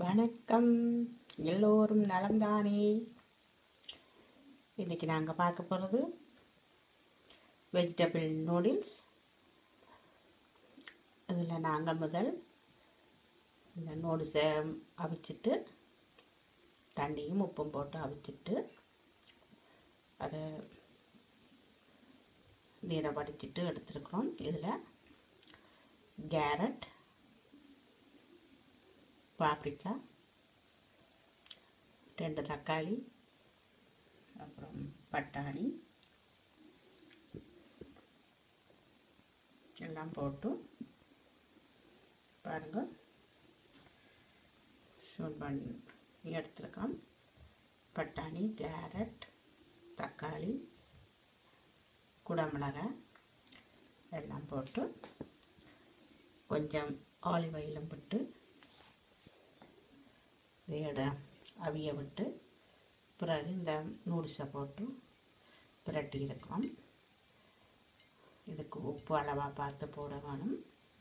வணக்கம் எல்லோரும் நலம்தானே இன்னைக்கு நாங்கள் பார்க்க போகிறது வெஜிடபிள் நூடுல்ஸ் இதில் நாங்கள் முதல் இந்த நூடுல்ஸை அவிச்சிட்டு தண்ணியும் உப்பும் போட்டு அவிச்சிட்டு அதை நீரை வடிச்சிட்டு எடுத்துருக்குறோம் இதில் கேரட் பாப்ரிக்கா ரெண்டு தக்காளி அப்புறம் பட்டாணி எல்லாம் போட்டு பாருங்க ஷூட் பண்ணி எடுத்துருக்கோம் பட்டாணி கேரட் தக்காளி குடமிளகாய் எல்லாம் போட்டு கொஞ்சம் ஆலிவ் ஆயிலும் விட்டு இதையோட அவிய விட்டு பிறகு இந்த நூடுல்ஸை போட்டு பிரட்டி இருக்கோம் இதுக்கு உப்பு அளவாக பார்த்து போட வேணும்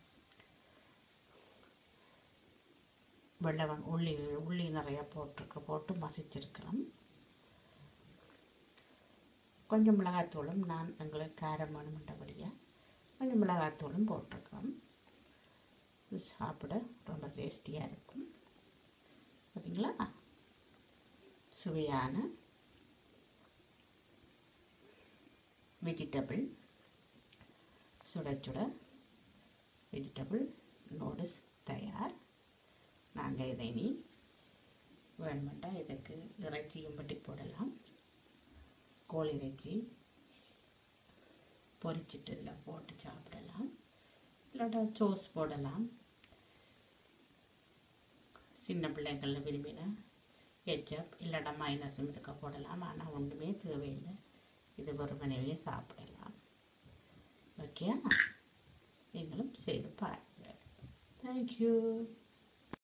வெள்ளை வெங் உள்ளி உள்ளி நிறையா போட்டிருக்க போட்டு மசிச்சிருக்கிறோம் கொஞ்சம் மிளகாத்தூளும் நான் எங்களுக்கு காரம் வேணுமென்றபடியாக கொஞ்சம் மிளகாத்தூளும் போட்டிருக்கோம் இது சாப்பிட ரொம்ப டேஸ்டியாக இருக்கும் பார்த்தீங்களா சுவையான வெஜிடபிள் சுட சுட வெஜிடபிள் நூடுல்ஸ் தயார் நாங்கள் இதை இனி வேணுமெண்டா இதுக்கு இறைச்சியும் பட்டி போடலாம் கோழி இறைச்சி பொரிச்சிட்டு இதில் போட்டு சாப்பிடலாம் இல்லாட்டா சோஸ் போடலாம் சின்ன பிள்ளைங்களில் விரும்பின கெச்சப் இல்லாட்டா மைனஸும் இதுக்கு போடலாம் ஆனால் ஒன்றுமே தேவையில்லை இது வெறுமனவே சாப்பிடலாம் ஓகே நீங்களும் செய்து பாருங்கள் தேங்க்யூ